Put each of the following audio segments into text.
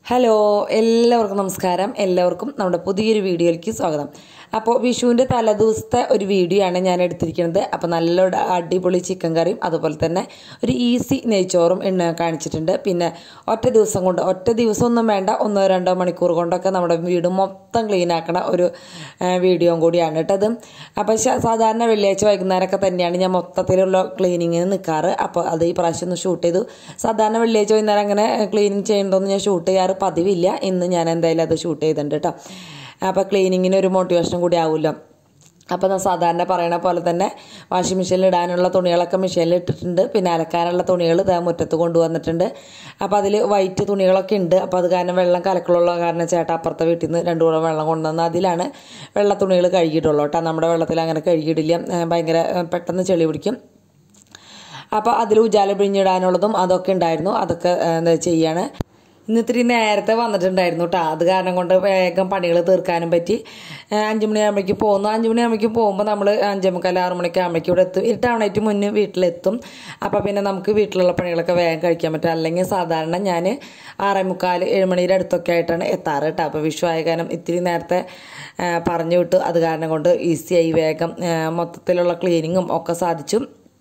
hello എല്ലാവർക്കും നമസ്കാരം എല്ലാവർക്കും നമ്മുടെ പുതിയൊരു വീഡിയോയിലേക്ക് സ്വാഗതം അപ്പോൾ വിഷുവിൻ്റെ തലേദിവസത്തെ ഒരു വീഡിയോ ആണ് ഞാൻ എടുത്തിരിക്കുന്നത് അപ്പോൾ നല്ലൊരു അടിപൊളി ചിക്കൻ കറിയും അതുപോലെ തന്നെ ഒരു ഈസി നെയ്ച്ചോറും എണ്ണ കാണിച്ചിട്ടുണ്ട് പിന്നെ ഒറ്റ ദിവസം കൊണ്ട് ഒറ്റ ദിവസം ഒന്നും വേണ്ട ഒന്നോ രണ്ടോ മണിക്കൂർ കൊണ്ടൊക്കെ നമ്മുടെ വീട് മൊത്തം ക്ലീൻ ആക്കണ ഒരു വീഡിയോയും കൂടിയാണ് കേട്ടത് അപ്പോൾ ശ- സാധാരണ വെള്ളിയാഴ്ച വൈകുന്നേരമൊക്കെ തന്നെയാണ് ഞാൻ മൊത്തത്തിലുള്ള ക്ലീനിങ്ങിന് നിൽക്കാറ് അപ്പോൾ അത് ഈ പ്രാവശ്യം ഒന്ന് ഷൂട്ട് ചെയ്തു സാധാരണ വെള്ളിയാഴ്ച വൈകുന്നേരം അങ്ങനെ ക്ലീനിങ് ചെയ്യേണ്ടതൊന്നും ഞാൻ ഷൂട്ട് ചെയ്യാറ് പതിവില്ല ഇന്ന് ഞാൻ എന്തായാലും അത് ഷൂട്ട് ചെയ്തിട്ടുണ്ട് കേട്ടോ അപ്പോൾ ക്ലീനിങ്ങിന് ഒരു മോട്ടിവേഷൻ കൂടി ആവുമല്ലോ അപ്പോൾ ഞാൻ സാധാരണ പറയണ പോലെ തന്നെ വാഷിംഗ് മെഷീനിൽ ഇടാനുള്ള തുണികളൊക്കെ മെഷീനിൽ ഇട്ടിട്ടുണ്ട് പിന്നെ അലക്കാനുള്ള തുണികൾ ഇതാ മുറ്റത്ത് കൊണ്ടുവന്നിട്ടുണ്ട് അപ്പോൾ അതിൽ വൈറ്റ് തുണികളൊക്കെ ഉണ്ട് അപ്പോൾ അത് കാരണം വെള്ളം കലക്കലുള്ള കാരണം ചേട്ടാ അപ്പുറത്തെ വീട്ടിൽ നിന്ന് രണ്ടു കൂടെ വെള്ളം കൊണ്ടുവന്ന് അതിലാണ് വെള്ള തുണികൾ കഴുകിയിട്ടുള്ളൂ കേട്ടോ നമ്മുടെ വെള്ളത്തിൽ അങ്ങനെ കഴുകിയിടില്ല ഏഹ് ഭയങ്കര ഏഹ് പെട്ടെന്ന് ചെളി പിടിക്കും അപ്പോൾ അതിൽ ഉജാല പിഴിഞ്ഞിടാനുള്ളതും അതൊക്കെ ഉണ്ടായിരുന്നു അതൊക്കെ ഏഹ്, എന്താ ചെയ്യാണ് ഇന്ന് ഇത്തിരി നേരത്തെ വന്നിട്ടുണ്ടായിരുന്നു കേട്ടോ അത് കാരണം കൊണ്ട് വേഗം പണികൾ തീർക്കാനും പറ്റി ഏഹ്, അഞ്ച് മണിയാകുമ്പോഴേക്കും പോകുന്നു അഞ്ച് മണിയാകുമ്പോഴേക്കും പോകുമ്പോൾ നമ്മൾ അഞ്ചേമുക്കാൽ ആറ് മണിക്കാകുമ്പോഴേക്കും ഇവിടെ എത്തും ഇരുട്ടാവണേറ്റ് മുന്നേ വീട്ടിലെത്തും അപ്പോൾ പിന്നെ നമുക്ക് വീട്ടിലുള്ള പണികളൊക്കെ വേഗം കഴിക്കാൻ പറ്റും അല്ലെങ്കിൽ സാധാരണ ഞാൻ ആറേ മുക്കാൽ ഏഴ് മണിയുടെ അടുത്തൊക്കെ ആയിട്ടാണ് എത്താറ് കേട്ടോ അപ്പോൾ വിഷു ആയ കാരണം ഇത്തിരി നേരത്തെ ഏഹ്, പറഞ്ഞു വിട്ടു അത് കാരണം കൊണ്ട് ഈസിയായി വേഗം ഏഹ്, മൊത്തത്തിലുള്ള ക്ലീനിങ്ങും ഒക്കെ സാധിച്ചു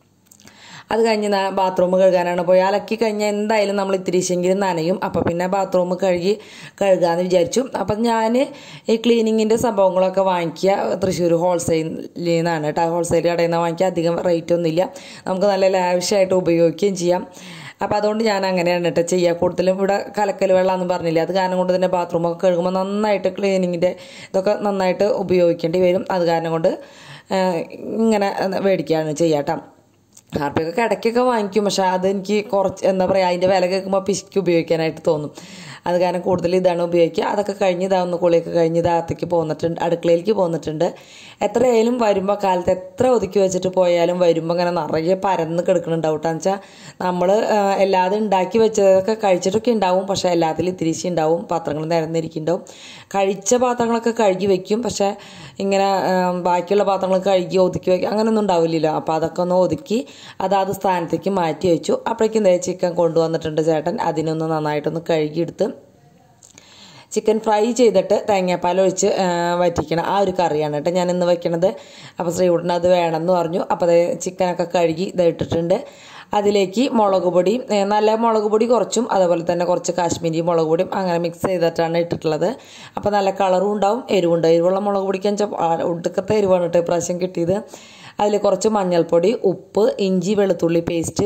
അത് കഴിഞ്ഞ് ബാത്റൂം കഴുകാനാണ് പോയി അലക്കി കഴിഞ്ഞാൽ എന്തായാലും നമ്മൾ ഇത്തിരിശെങ്കിലും നനയും അപ്പോൾ പിന്നെ ബാത്റൂം കഴുകി കഴുകാമെന്ന് വിചാരിച്ചു അപ്പം ഞാൻ ഈ ക്ലീനിങ്ങിൻ്റെ സംഭവങ്ങളൊക്കെ വാങ്ങിക്കുക തൃശ്ശൂർ ഹോൾസെയിലിൽ നിന്നാണ് കേട്ടോ ഹോൾസെയിൽ കടയിൽ നിന്ന് വാങ്ങിക്കുക അധികം റേറ്റ് ഒന്നുമില്ല നമുക്ക് നല്ല ലാവിഷായിട്ട് ഉപയോഗിക്കുകയും ചെയ്യാം അപ്പോൾ അതുകൊണ്ട് ഞാൻ അങ്ങനെയാണ് കേട്ടോ ചെയ്യുക കൂടുതലും ഇവിടെ കലക്കൽ വെള്ളമെന്ന് പറഞ്ഞില്ല അത് കാരണം കൊണ്ട് തന്നെ ബാത്റൂമൊക്കെ കഴുകുമ്പോൾ നന്നായിട്ട് ക്ലീനിങ്ങിൻ്റെ ഇതൊക്കെ നന്നായിട്ട് ഉപയോഗിക്കേണ്ടി വരും അത് കാരണം കൊണ്ട് ആ, ഇങ്ങനെ മേടിക്കുകയാണ് ചെയ്യുക കേട്ടോ ഹാർപ്പിയൊക്കെ ഇടയ്ക്കൊക്കെ വാങ്ങിക്കും പക്ഷെ അതെനിക്ക് കുറച്ച് എന്താ പറയുക അതിൻ്റെ വില കേൾക്കുമ്പോൾ പിശുക്കി ഉപയോഗിക്കാനായിട്ട് തോന്നും അത് കാരണം കൂടുതൽ ഇതാണ് ഉപയോഗിക്കുക അതൊക്കെ കഴിഞ്ഞ് ഇതാ ഒന്ന് കുളിയൊക്കെ കഴിഞ്ഞ് ഇതാകത്തേക്ക് പോന്നിട്ടുണ്ട് അടുക്കളയിലേക്ക് പോന്നിട്ടുണ്ട് എത്രയായാലും വരുമ്പോൾ കാലത്ത് എത്ര ഒതുക്കി വെച്ചിട്ട് പോയാലും വരുമ്പോൾ ഇങ്ങനെ നിറയെ പരന്ന് കിടക്കുന്നുണ്ടാവും കേട്ടോ വെച്ചാൽ നമ്മൾ എല്ലാതും ഉണ്ടാക്കി വെച്ചതൊക്കെ കഴിച്ചിട്ടൊക്കെ ഉണ്ടാവും പക്ഷേ എല്ലാത്തിലും ഇത്തിരിശി ഉണ്ടാവും പാത്രങ്ങൾ നിരന്നിരിക്കുന്നുണ്ടാവും കഴിച്ച പാത്രങ്ങളൊക്കെ കഴുകി വെക്കും പക്ഷേ ഇങ്ങനെ ആ, ബാക്കിയുള്ള പാത്രങ്ങൾ കഴുകി ഒതുക്കി വെക്കും അങ്ങനെയൊന്നും ഉണ്ടാവില്ലല്ലോ അപ്പോൾ അതൊക്കെ ഒന്ന് ഒതുക്കി അതാത് സ്ഥാനത്തേക്ക് മാറ്റി വെച്ചു അപ്പോഴേക്കും ദേ ചിക്കൻ കൊണ്ടുവന്നിട്ടുണ്ട് ചേട്ടൻ അതിനൊന്ന് നന്നായിട്ടൊന്ന് കഴുകിയെടുത്ത് ചിക്കൻ ഫ്രൈ ചെയ്തിട്ട് തേങ്ങാപ്പാൽ ഒഴിച്ച് ആ, വറ്റിക്കണം ആ ഒരു കറിയാണ് കേട്ടോ ഞാൻ ഇന്ന് വെക്കണത് അപ്പോൾ ശ്രീകുട്ടൻ അത് വേണമെന്ന് പറഞ്ഞു അപ്പോൾ അത് ചിക്കനൊക്കെ കഴുകി ഇത് ഇട്ടിട്ടുണ്ട് അതിലേക്ക് മുളക് പൊടി ഏ, നല്ല മുളക് പൊടി കുറച്ചും അതുപോലെ തന്നെ കുറച്ച് കാശ്മീരി മുളക് പൊടിയും അങ്ങനെ മിക്സ് ചെയ്തിട്ടാണ് ഇട്ടിട്ടുള്ളത് അപ്പോൾ നല്ല കളറും ഉണ്ടാവും എരിവുണ്ട് എരിവുള്ള മുളക് പൊടിക്കാൻ ഒടുക്കത്തെ എരിവാണ് കേട്ടോ ഇപ്രാവശ്യം കിട്ടിയത് അതിൽ കുറച്ച് മഞ്ഞൾപ്പൊടി ഉപ്പ് ഇഞ്ചി വെളുത്തുള്ളി പേസ്റ്റ്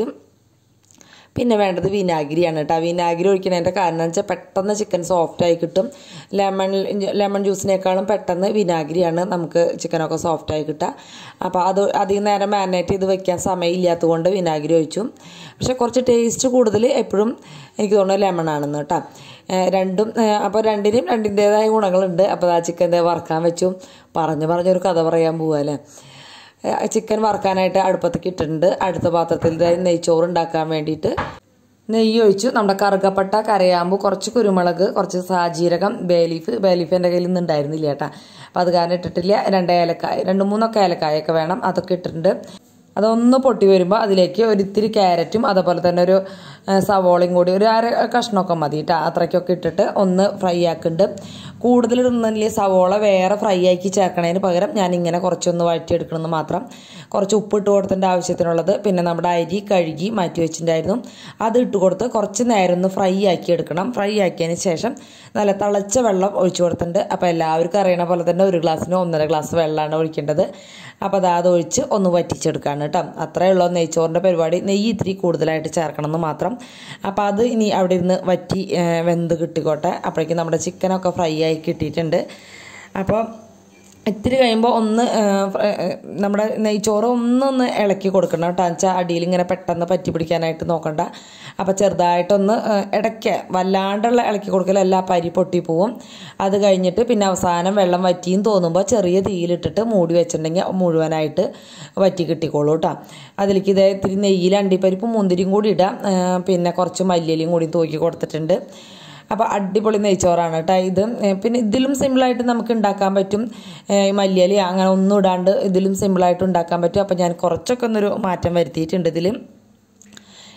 പിന്നെ വേണ്ടത് വിനാഗിരിയാണ് കേട്ടോ വിനാഗിരി ഒഴിക്കുന്നതിൻ്റെ കാരണം എന്ന് വെച്ചാൽ പെട്ടെന്ന് ചിക്കൻ സോഫ്റ്റ് ആയി കിട്ടും ലെമൺ ലെമൺ ജ്യൂസിനേക്കാളും പെട്ടെന്ന് വിനാഗിരിയാണ് നമുക്ക് ചിക്കനൊക്കെ സോഫ്റ്റ് ആയി കിട്ടുക അപ്പോൾ അത് അധികം നേരം മാരിനേറ്റ് ചെയ്ത് വെക്കാൻ സമയമില്ലാത്തത് കൊണ്ട് വിനാഗിരി ഒഴിച്ചു പക്ഷെ കുറച്ച് ടേസ്റ്റ് കൂടുതൽ എപ്പോഴും എനിക്ക് തോന്നുന്നു ലെമൺ ആണെന്ന് കേട്ടോ ഏഹ് രണ്ടും ഏഹ് അപ്പോൾ രണ്ടിനും രണ്ടിൻ്റേതായ ഗുണങ്ങളുണ്ട് അപ്പോൾ ആ ചിക്കൻ വറുക്കാൻ വെച്ചു പറഞ്ഞു പറഞ്ഞൊരു കഥ പറയാൻ പോവാ അല്ലേ ചിക്കൻ വറുക്കാനായിട്ട് അടുപ്പത്തേക്ക് ഇട്ടിട്ടുണ്ട് അടുത്ത പാത്രത്തിൽ ദേ നെയ്ച്ചോറ് ഉണ്ടാക്കാൻ വേണ്ടിയിട്ട് നെയ്യ് ഒഴിച്ചു നമ്മുടെ കറുകപ്പട്ട കരയാമ്പു കുറച്ച് കുരുമുളക് കുറച്ച് സാജീരകം ബേലീഫ് ബേലീഫ് എൻ്റെ കയ്യിൽ നിന്ന് ഉണ്ടായിരുന്നില്ല ചേട്ടാ അപ്പോൾ അത് കാരണം ഇട്ടിട്ടില്ല രണ്ട് ഏലക്കായ രണ്ട് മൂന്നൊക്കെ ഏലക്കായൊക്കെ വേണം അതൊക്കെ ഇട്ടിട്ടുണ്ട് അതൊന്ന് പൊട്ടി വരുമ്പോൾ അതിലേക്ക് ഒരു ഇത്തിരി ക്യാരറ്റും അതുപോലെ തന്നെ ഒരു ആ, സവോളയും കൂടി ഒരു അര കഷ്ണമൊക്കെ മതി കേട്ടോ അത്രയ്ക്കൊക്കെ ഇട്ടിട്ട് ഒന്ന് ഫ്രൈ ആക്കുന്നുണ്ട് കൂടുതൽ ഇടുന്നില്ല സവോള വേറെ ഫ്രൈ ആക്കി ചേർക്കണതിന് പകരം ഞാൻ ഇങ്ങനെ കുറച്ചൊന്ന് വഴറ്റിയെടുക്കണമെന്ന് മാത്രം കുറച്ച് ഉപ്പ് ഇട്ട് കൊടുത്തതിൻ്റെ ആവശ്യത്തിനുള്ളത് പിന്നെ നമ്മുടെ അരി കഴുകി മാറ്റി വെച്ചിട്ടുണ്ടായിരുന്നു അത് ഇട്ട് കൊടുത്ത് കുറച്ച് നേരം ഒന്ന് ഫ്രൈ ആക്കി എടുക്കണം ഫ്രൈ ആക്കിയതിന് ശേഷം നല്ല തിളച്ച വെള്ളം ഒഴിച്ചു കൊടുത്തിട്ടുണ്ട് അപ്പോൾ എല്ലാവർക്കും അറിയണ പോലെ തന്നെ ഒരു ഗ്ലാസ്സിന് ഒന്നര ഗ്ലാസ് വെള്ളമാണ് ഒഴിക്കേണ്ടത് അപ്പോൾ അത് അത് ഒഴിച്ച് ഒന്ന് വറ്റിച്ചെടുക്കുകയാണ് കേട്ടോ അത്രയേ ഉള്ളൂ നെയ്ച്ചോറിൻ്റെ പരിപാടി നെയ്യ് ഇത്തിരി കൂടുതലായിട്ട് ചേർക്കണം എന്ന് മാത്രം അപ്പോൾ അത് ഇനി അവിടെ ഇരുന്ന് വറ്റി ഏഹ്, വെന്ത് കിട്ടിക്കോട്ടെ അപ്പോഴേക്കും നമ്മുടെ ചിക്കനൊക്കെ ഫ്രൈ ആയി കിട്ടിയിട്ടുണ്ട് അപ്പോൾ ഇത്തിരി കഴിയുമ്പോൾ ഒന്ന് ആ, ഫ്ര- ആ, നമ്മുടെ നെയ്ച്ചോറ് ഒന്നൊന്ന് ഇളക്കി കൊടുക്കണം കേട്ടോ വെച്ചാൽ അടിയിൽ ഇങ്ങനെ പെട്ടെന്ന് പറ്റി പിടിക്കാനായിട്ട് നോക്കണ്ട അപ്പോൾ ചെറുതായിട്ടൊന്ന് ആ, ഇടയ്ക്ക് വല്ലാണ്ടുള്ള ഇളക്കി കൊടുക്കലല്ല പരി പൊട്ടി പോവും അത് കഴിഞ്ഞിട്ട് പിന്നെ അവസാനം വെള്ളം വറ്റിയും തോന്നുമ്പോൾ ചെറിയ തീയിലിട്ടിട്ട് മൂടി വെച്ചിട്ടുണ്ടെങ്കിൽ മുഴുവനായിട്ട് വറ്റി കിട്ടിക്കോളൂ കേട്ടോ അതിലേക്ക് ഇതേ ഇത്തിരി നെയ്യിൽ അണ്ടിപ്പരിപ്പും മുന്തിരിയും കൂടി ഇടാം ആ, പിന്നെ കുറച്ച് മല്ലിയിലയും കൂടി തൂക്കി കൊടുത്തിട്ടുണ്ട് അപ്പോൾ അടിപൊളി നെയ്ച്ചോറാണ് കേട്ടോ ഇത് ഏ, പിന്നെ ഇതിലും സിമ്പിളായിട്ട് നമുക്ക് ഉണ്ടാക്കാൻ പറ്റും ഏ, മല്ലിയില അങ്ങനെ ഒന്നും ഇടാണ്ട് ഇതിലും സിമ്പിളായിട്ട് ഉണ്ടാക്കാൻ പറ്റും അപ്പോൾ ഞാൻ കുറച്ചൊക്കെ ഒന്നൊരു മാറ്റം വരുത്തിയിട്ടുണ്ട് ഇതിൽ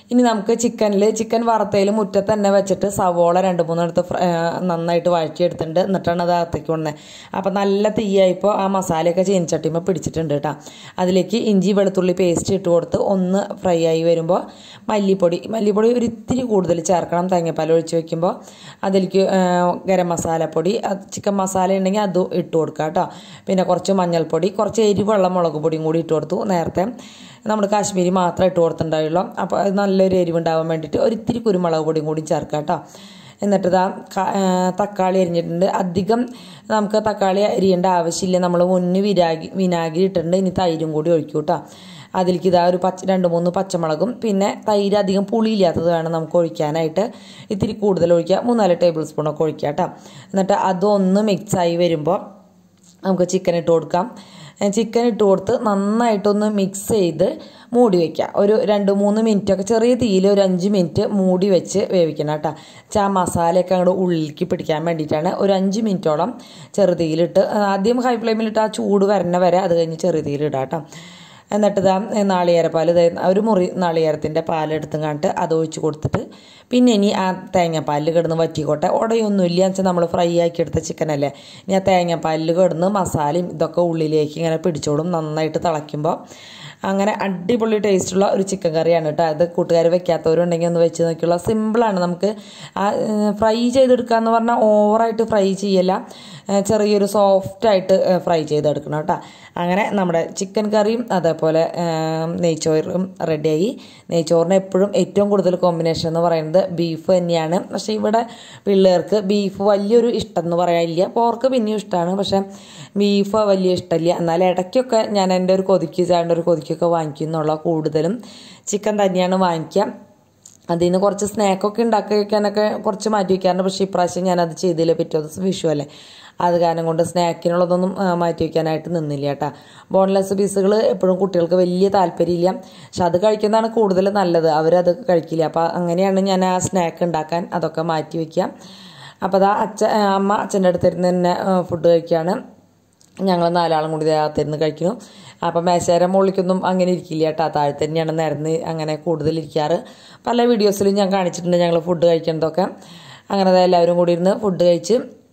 ഇനി നമുക്ക് ചിക്കനിൽ ചിക്കൻ വറുത്തയിൽ മുറ്റത്ത് തന്നെ വെച്ചിട്ട് സവോള രണ്ട് മൂന്നെടുത്ത് ഫ്ര- ആ, നന്നായിട്ട് വഴറ്റിയെടുത്തിട്ടുണ്ട് എന്നിട്ടാണ് അത് അകത്തേക്ക് കൊണ്ടുവന്നത് അപ്പോൾ നല്ല തീയായിപ്പോൾ ആ മസാലയൊക്കെ ചീനിച്ചട്ടിയുമ്പോൾ പിടിച്ചിട്ടുണ്ട് കേട്ടോ അതിലേക്ക് ഇഞ്ചി വെളുത്തുള്ളി പേസ്റ്റ് ഇട്ട് കൊടുത്ത് ഒന്ന് ഫ്രൈ ആയി വരുമ്പോൾ മല്ലിപ്പൊടി മല്ലിപ്പൊടി ഒരു ഇത്തിരി കൂടുതൽ ചേർക്കണം തേങ്ങാപ്പാൽ ഒഴിച്ച് വെക്കുമ്പോൾ അതിലേക്ക് ആ, ഗരം മസാലപ്പൊടി അത് ചിക്കൻ മസാല ഉണ്ടെങ്കിൽ അതും ഇട്ട് കൊടുക്കുക കേട്ടോ പിന്നെ കുറച്ച് മഞ്ഞൾപ്പൊടി കുറച്ച് എരിവുള്ള മുളക് പൊടിയും കൂടി ഇട്ട് കൊടുത്തു നേരത്തെ നമ്മൾ കാശ്മീരി മാത്രമേ ഇട്ട് കൊടുത്തിട്ടുണ്ടാവുള്ളൂ അപ്പോൾ അത് നല്ലൊരു എരിവുണ്ടാവാൻ വേണ്ടിയിട്ട് ഒരു ഇത്തിരി കുരുമുളക് പൊടിയും കൂടി ചേർക്കുക കേട്ടോ എന്നിട്ട് ഇതാ ക- ആ, തക്കാളി അരിഞ്ഞിട്ടുണ്ട് അധികം നമുക്ക് തക്കാളി അരിയേണ്ട ആവശ്യമില്ല നമ്മൾ മുന്നിൽ വിരാഗി വിനാഗിരി ഇട്ടിട്ടുണ്ട് ഇനി തൈരും കൂടി ഒഴിക്കും കേട്ടോ അതിലേക്ക് ഇതാ ഒരു പച്ച രണ്ട് മൂന്ന് പച്ചമുളകും പിന്നെ തൈര് അധികം പുളിയില്ലാത്തത് വേണം നമുക്ക് ഒഴിക്കാനായിട്ട് ഇത്തിരി കൂടുതൽ ഒഴിക്കുക മൂന്നാല് ടേബിൾ സ്പൂണൊക്കെ ഒഴിക്കുക കേട്ടോ എന്നിട്ട് അതൊന്ന് മിക്സായി വരുമ്പോൾ നമുക്ക് ചിക്കൻ ഇട്ട് കൊടുക്കാം ചിക്കൻ ഇട്ട് കൊടുത്ത് നന്നായിട്ടൊന്ന് മിക്സ് ചെയ്ത് മൂടി വയ്ക്കുക ഒരു രണ്ട് മൂന്ന് മിനിറ്റ് ഒക്കെ ചെറിയ തീയിൽ ഒരു അഞ്ച് മിനിറ്റ് മൂടി വെച്ച് വേവിക്കണം കേട്ടോ ചാ മസാലയൊക്കെ അങ്ങോട്ട് ഉള്ളിലേക്ക് പിടിക്കാൻ വേണ്ടിയിട്ടാണ് ഒരു അഞ്ച് മിനിറ്റോളം ചെറുതീയിലിട്ട് ആദ്യം ഹൈ ഫ്ലെയിമിലിട്ട് ആ ചൂട് വരണ വരെ അത് കഴിഞ്ഞ് ചെറുതീയിലിടാം കേട്ടോ എന്നിട്ട് ഇതാ നാളികേരപ്പാൽ ദേ ഒരു മുറി നാളികേരത്തിൻ്റെ പാലെടുത്തും കണ്ടിട്ട് അത് ഒഴിച്ച് കൊടുത്തിട്ട് പിന്നെ ഇനി ആ തേങ്ങാപ്പാലിൽ കിടന്ന് വറ്റിക്കോട്ടെ ഉടയൊന്നുമില്ല എന്ന് വെച്ചാൽ നമ്മൾ ഫ്രൈ ആക്കി എടുത്ത ചിക്കനല്ലേ ഇനി ആ തേങ്ങാപ്പാലിൽ കിടന്ന് മസാലയും ഇതൊക്കെ ഉള്ളിലേക്ക് ഇങ്ങനെ പിടിച്ചോളും നന്നായിട്ട് തിളയ്ക്കുമ്പോൾ അങ്ങനെ അടിപൊളി ടേസ്റ്റുള്ള ഒരു ചിക്കൻ കറിയാണ് കേട്ടോ അത് കൂട്ടുകാർ വെക്കാത്തവരുണ്ടെങ്കിൽ ഒന്ന് വെച്ച് നോക്കിയുള്ള സിമ്പിളാണ് നമുക്ക് ആ ഫ്രൈ ചെയ്തെടുക്കുക എന്ന് പറഞ്ഞാൽ ഓവറായിട്ട് ഫ്രൈ ചെയ്യല്ല ഏഹ് ചെറിയൊരു സോഫ്റ്റായിട്ട് ഫ്രൈ ചെയ്തെടുക്കണം കേട്ടോ അങ്ങനെ നമ്മുടെ ചിക്കൻ കറിയും അതേപോലെ ഏഹ് നെയ്ച്ചോറും റെഡിയായി നെയ്ച്ചോറിന് എപ്പോഴും ഏറ്റവും കൂടുതൽ കോമ്പിനേഷൻ എന്ന് പറയുന്നത് ബീഫ് തന്നെയാണ് പക്ഷേ ഇവിടെ പിള്ളേർക്ക് ബീഫ് വലിയൊരു ഇഷ്ടം എന്ന് പറയാനില്ല പോർക്ക് പിന്നെയും ഇഷ്ടമാണ് പക്ഷേ ബീഫ് വലിയ ഇഷ്ടമില്ല എന്നാൽ ഇടയ്ക്കൊക്കെ ഞാൻ എൻ്റെ ഒരു കൊതിക്ക് ചേട്ടൻ്റെ ഒരു കൊതിക്കൊക്കെ വാങ്ങിക്കുന്നുള്ള കൂടുതലും ചിക്കൻ തന്നെയാണ് വാങ്ങിക്കുക അതിൽ നിന്ന് കുറച്ച് സ്നാക്കൊക്കെ ഉണ്ടാക്കി വെക്കാനൊക്കെ കുറച്ച് മാറ്റി വയ്ക്കാറുണ്ട് പക്ഷേ ഇപ്രാവശ്യം ഞാനത് ചെയ്തില്ല പിറ്റേ ദിവസം വിഷു അല്ലേ അത് കാരണം കൊണ്ട് സ്നാക്കിനുള്ളതൊന്നും ആ, മാറ്റി വയ്ക്കാനായിട്ട് നിന്നില്ല കേട്ടോ ബോൺലെസ് പീസുകൾ എപ്പോഴും കുട്ടികൾക്ക് വലിയ താല്പര്യമില്ല പക്ഷെ അത് കഴിക്കുന്നതാണ് കൂടുതൽ നല്ലത് അവരത് കഴിക്കില്ല അപ്പോൾ അങ്ങനെയാണ് ഞാൻ ആ സ്നാക്ക് ഉണ്ടാക്കാൻ അതൊക്കെ മാറ്റി വയ്ക്കുക അപ്പോൾ അതാ അച്ഛ അമ്മ അച്ഛൻ്റെ അടുത്തിരുന്ന് തന്നെ ഫുഡ് കഴിക്കുകയാണ് ഞങ്ങൾ നാലാളും കൂടി അകത്തിരുന്ന് കഴിക്കുന്നു അപ്പം മേശേരം മുകളിലേക്കൊന്നും അങ്ങനെ ഇരിക്കില്ല കേട്ടോ താഴെ തന്നെയാണ് നിരന്ന് അങ്ങനെ കൂടുതൽ ഇരിക്കാറ് പല വീഡിയോസിലും ഞാൻ കാണിച്ചിട്ടുണ്ട് ഞങ്ങൾ ഫുഡ് കഴിക്കുന്നതൊക്കെ അങ്ങനെ ദേ എല്ലാവരും കൂടി ഇരുന്ന് ഫുഡ് കഴിച്ച്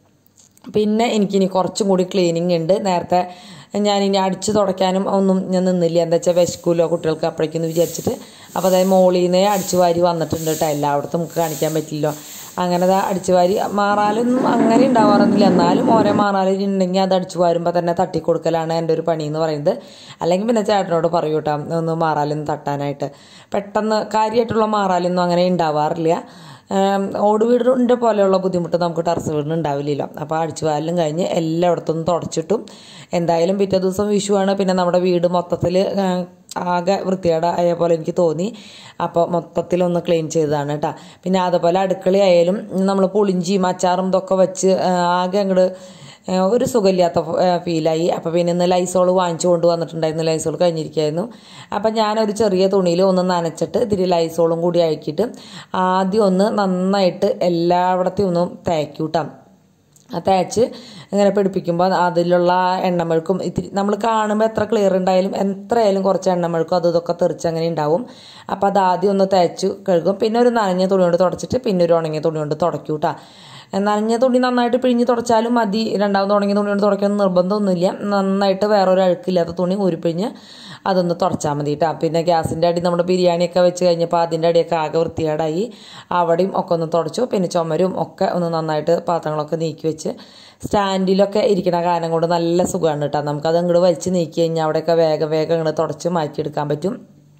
പിന്നെ എനിക്കിനി കുറച്ചും കൂടി ക്ലീനിങ് ഉണ്ട് നേരത്തെ ഞാനിനി അടിച്ച് തുടയ്ക്കാനും ഒന്നും ഞാൻ നിന്നില്ല എന്താ വെച്ചാൽ വിശക്കൂലോ കുട്ടികൾക്ക് അപ്പോഴേക്കെന്ന് വിചാരിച്ചിട്ട് അപ്പോൾ അതായത് മോളിൽ നിന്നേ അടിച്ചു വാരി വന്നിട്ടുണ്ട് കേട്ടോ എല്ലായിടത്തും നമുക്ക് കാണിക്കാൻ പറ്റില്ലല്ലോ അങ്ങനെ ദാ അടിച്ചു വാരി മാറാലൊന്നും അങ്ങനെ ഉണ്ടാവാറൊന്നുമില്ല എന്നാലും ഓരോ മാറാലും ഉണ്ടെങ്കിൽ അത് അടിച്ചു വാരുമ്പോൾ തന്നെ തട്ടിക്കൊടുക്കലാണ് എൻ്റെ ഒരു പണി എന്ന് പറയുന്നത് അല്ലെങ്കിൽ പിന്നെ ചേട്ടനോട് പറയൂ കേട്ടോ ഒന്ന് മാറാലൊന്നും തട്ടാനായിട്ട് പെട്ടെന്ന് കാര്യമായിട്ടുള്ള മാറാലൊന്നും അങ്ങനെ ഉണ്ടാവാറില്ല ഏം, ഓട് വീടിൻ്റെ പോലെയുള്ള ബുദ്ധിമുട്ട് നമുക്ക് ടെറസ് വീടിന് ഉണ്ടാവില്ലല്ലോ അപ്പോൾ അടിച്ചുവാരലും കഴിഞ്ഞ് എല്ലായിടത്തും തുടച്ചിട്ടും എന്തായാലും പിറ്റേ ദിവസം വിഷുവാണ് പിന്നെ നമ്മുടെ വീട് മൊത്തത്തിൽ ആകെ വൃത്തികേട് ആയ പോലെ എനിക്ക് തോന്നി അപ്പോൾ മൊത്തത്തിലൊന്ന് ക്ലീൻ ചെയ്തതാണ് കേട്ടോ പിന്നെ അതുപോലെ അടുക്കളയായാലും നമ്മൾ പുളിഞ്ചിയും അച്ചാറും ഇതൊക്കെ വെച്ച് ആ, ആകെ അങ്ങോട്ട് ഏഹ് ഒരു സുഖമില്ലാത്ത ഫീലായി അപ്പോൾ പിന്നെ ഇന്ന് ലൈസോൾ വാങ്ങിച്ചു കൊണ്ട് വന്നിട്ടുണ്ടായിരുന്നു ലൈസോൾ കഴിഞ്ഞിരിക്കുകയായിരുന്നു അപ്പം ഞാനൊരു ചെറിയ തുണിയിൽ ഒന്ന് നനച്ചിട്ട് ഇതിരി ലൈസോളും കൂടി അയക്കിയിട്ട് ആദ്യം ഒന്ന് നന്നായിട്ട് എല്ലായിടത്തെയും ഒന്ന് തേക്കൂട്ടാം ആ തേച്ച് ഇങ്ങനെ പിടിപ്പിക്കുമ്പോൾ അതിലുള്ള എണ്ണമെഴുക്കും ഇത്തിരി നമ്മൾ കാണുമ്പോൾ എത്ര ക്ലിയർ ഉണ്ടായാലും എത്രയായാലും കുറച്ച് എണ്ണമെഴുക്കും അതും ഇതൊക്കെ തെറിച്ച് അങ്ങനെ ഉണ്ടാവും അപ്പോൾ അത് ആദ്യം ഒന്ന് തേച്ച് കഴുകും പിന്നെ ഒരു നനഞ്ഞ തുണി കൊണ്ട് തുടച്ചിട്ട് പിന്നെ ഒരു ഉണങ്ങിയ തുണി കൊണ്ട് തുടക്കൂട്ടാ നനഞ്ഞ തുണി നന്നായിട്ട് പിഴിഞ്ഞ് തുടച്ചാലും മതി രണ്ടാമത് ഉണങ്ങിയ തുണി കൊണ്ട് തുടയ്ക്കണം നിർബന്ധമൊന്നുമില്ല നന്നായിട്ട് വേറൊരു അഴുക്കില്ലാത്ത തുണി ഊരിപ്പിഴിഞ്ഞ് അതൊന്ന് തുടച്ചാൽ മതി കേട്ടോ പിന്നെ ഗ്യാസിൻ്റെ അടി നമ്മുടെ ബിരിയാണിയൊക്കെ വെച്ച് കഴിഞ്ഞപ്പോൾ അതിൻ്റെ അടിയൊക്കെ ആകെ വൃത്തികേടായി അവിടെയും ഒക്കെ ഒന്ന് തുടച്ചു പിന്നെ ചുമരും ഒക്കെ ഒന്ന് നന്നായിട്ട് പാത്രങ്ങളൊക്കെ നീക്കി വെച്ച് സ്റ്റാൻഡിലൊക്കെ ഇരിക്കണ കാരണം കൊണ്ട് നല്ല സുഖമാണ് കേട്ടോ നമുക്കത് അങ്ങോട്ട് വലിച്ച് നീക്കി കഴിഞ്ഞാൽ അവിടെയൊക്കെ വേഗം വേഗം അങ്ങോട്ട് തുടച്ച് മാറ്റിയെടുക്കാൻ പറ്റും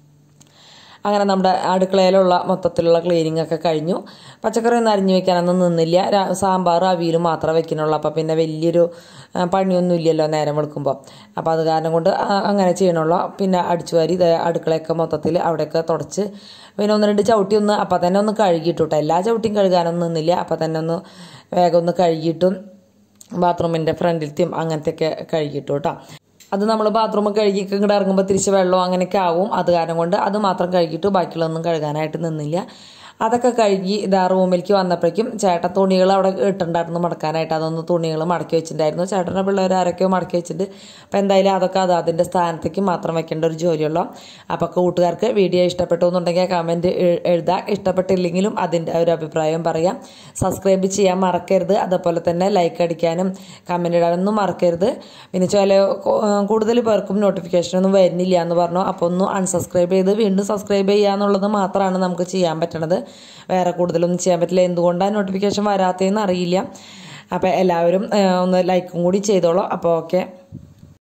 അങ്ങനെ നമ്മുടെ അടുക്കളയിലുള്ള മൊത്തത്തിലുള്ള ക്ലീനിങ് ഒക്കെ കഴിഞ്ഞു പച്ചക്കറി ഒന്നും അരിഞ്ഞു വെക്കാനൊന്നും നിന്നില്ല രാ- സാമ്പാർ അവിയലും മാത്രമേ വെക്കുന്നുള്ളൂ അപ്പം പിന്നെ വലിയൊരു ആ, പണിയൊന്നും ഇല്ലല്ലോ നേരം വെളുക്കുമ്പോൾ അപ്പോൾ അത് കാരണം കൊണ്ട് ആ- അങ്ങനെ ചെയ്യണുള്ളൂ പിന്നെ അടിച്ചു വാരി ദേ അടുക്കളയൊക്കെ മൊത്തത്തിൽ അവിടെയൊക്കെ തുടച്ച് പിന്നെ ഒന്ന് രണ്ട് ചവിട്ടി ഒന്ന് അപ്പം തന്നെ ഒന്ന് കഴുകിയിട്ടു കേട്ടോ എല്ലാ ചവിട്ടിയും കഴുകാനൊന്നും നിന്നില്ല അപ്പം തന്നെ ഒന്ന് വേഗം ഒന്ന് കഴുകിയിട്ടും ബാത്റൂമിൻ്റെ ഫ്രണ്ടിലത്തെയും അങ്ങനത്തെയൊക്കെ കഴുകിയിട്ടു കേട്ടോ അത് നമ്മൾ ബാത്റൂം കഴുകി ഇങ്ങോട്ട് ഇറങ്ങുമ്പോൾ തിരിച്ച് വെള്ളം അങ്ങനെയൊക്കെ ആവും അത് കാരണം കൊണ്ട് അത് മാത്രം കഴുകിയിട്ട് ബാക്കിയുള്ളതൊന്നും കഴുകാനായിട്ട് നിന്നില്ല അതൊക്കെ കഴിഞ്ഞ് ഇതാ റൂമിലേക്ക് വന്നപ്പോഴേക്കും ചേട്ടൻ തുണികൾ അവിടെ ഇട്ടുണ്ടായിരുന്നു മടക്കാനായിട്ട് അതൊന്ന് തുണികൾ മടക്കി വെച്ചിട്ടുണ്ടായിരുന്നു ചേട്ടൻ്റെ പിള്ളേർ ആരൊക്കെയോ മടക്കി വെച്ചിട്ട് അപ്പോൾ എന്തായാലും അതൊക്കെ അത് അതിൻ്റെ സ്ഥാനത്തേക്ക് മാത്രം വെക്കേണ്ട ഒരു ജോലിയുള്ളൂ അപ്പോൾ കൂട്ടുകാർക്ക് വീഡിയോ ഇഷ്ടപ്പെട്ടു എന്നുണ്ടെങ്കിൽ കമൻറ്റ് എഴുതാം ഇഷ്ടപ്പെട്ടില്ലെങ്കിലും അതിൻ്റെ ഒരു അഭിപ്രായം പറയാം സബ്സ്ക്രൈബ് ചെയ്യാൻ മറക്കരുത് അതുപോലെ തന്നെ ലൈക്ക് അടിക്കാനും കമൻറ്റ് ഇടാനൊന്നും മറക്കരുത് പിന്നെ ചില കൂടുതൽ പേർക്കും നോട്ടിഫിക്കേഷൻ ഒന്നും വരുന്നില്ല എന്ന് പറഞ്ഞു അപ്പോൾ ഒന്ന് അൺസബ്സ്ക്രൈബ് ചെയ്ത് വീണ്ടും സബ്സ്ക്രൈബ് ചെയ്യുക എന്നുള്ളത് മാത്രമാണ് നമുക്ക് ചെയ്യാൻ പറ്റണത് വേറെ കൂടുതലൊന്നും ചെയ്യാൻ പറ്റില്ല എന്തുകൊണ്ടാണ് നോട്ടിഫിക്കേഷൻ വരാത്തതെന്ന് അറിയില്ല അപ്പോൾ എല്ലാവരും ഒന്ന് ലൈക്കും കൂടി ചെയ്തോളൂ അപ്പോൾ ഓക്കെ